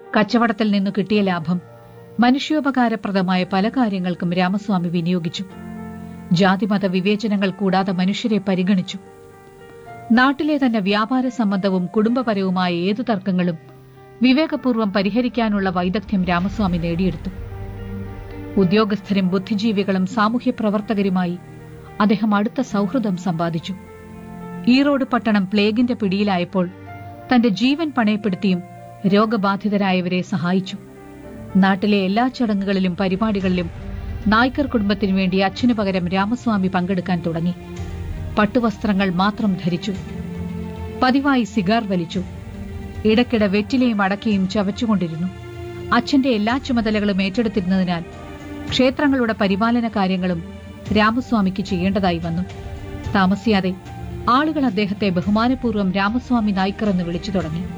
കച്ചവടത്തിൽ നിന്നു കിട്ടിയ ലാഭം മനുഷ്യോപകാരപ്രദമായ പല കാര്യങ്ങൾക്കും രാമസ്വാമി വിനിയോഗിച്ചു ജാതിമത വിവേചനങ്ങൾ കൂടാതെ മനുഷ്യരെ പരിഗണിച്ചു നാട്ടിലെ തന്നെ വ്യാപാര സംബന്ധവും കുടുംബപരവുമായ ഏതു തർക്കങ്ങളും വിവേകപൂർവ്വം പരിഹരിക്കാനുള്ള വൈദഗ്ധ്യം രാമസ്വാമി നേടിയെടുത്തു ഉദ്യോഗസ്ഥരും ബുദ്ധിജീവികളും സാമൂഹ്യ പ്രവർത്തകരുമായി അദ്ദേഹം അടുത്ത സൗഹൃദം സമ്പാദിച്ചു ഈറോഡ് പട്ടണം പ്ലേഗിന്റെ പിടിയിലായപ്പോൾ തന്റെ ജീവൻ പണയപ്പെടുത്തിയും രോഗബാധിതരായവരെ സഹായിച്ചു നാട്ടിലെ എല്ലാ ചടങ്ങുകളിലും പരിപാടികളിലും നായ്ക്കർ കുടുംബത്തിനു വേണ്ടി അച്ഛനു പകരം രാമസ്വാമി പങ്കെടുക്കാൻ തുടങ്ങി പട്ടുവസ്ത്രങ്ങൾ മാത്രം ധരിച്ചു പതിവായി സിഗാർ വലിച്ചു ഇടയ്ക്കിടെ വെറ്റിലയും അടക്കയും ചവച്ചുകൊണ്ടിരുന്നു അച്ഛന്റെ എല്ലാ ചുമതലകളും ഏറ്റെടുത്തിരുന്നതിനാൽ ക്ഷേത്രങ്ങളുടെ പരിപാലന കാര്യങ്ങളും രാമസ്വാമിക്ക് ചെയ്യേണ്ടതായി വന്നു താമസിയാതെ ആളുകൾ അദ്ദേഹത്തെ ബഹുമാനപൂർവ്വം രാമസ്വാമി നായ്ക്കർ എന്ന് വിളിച്ചു തുടങ്ങി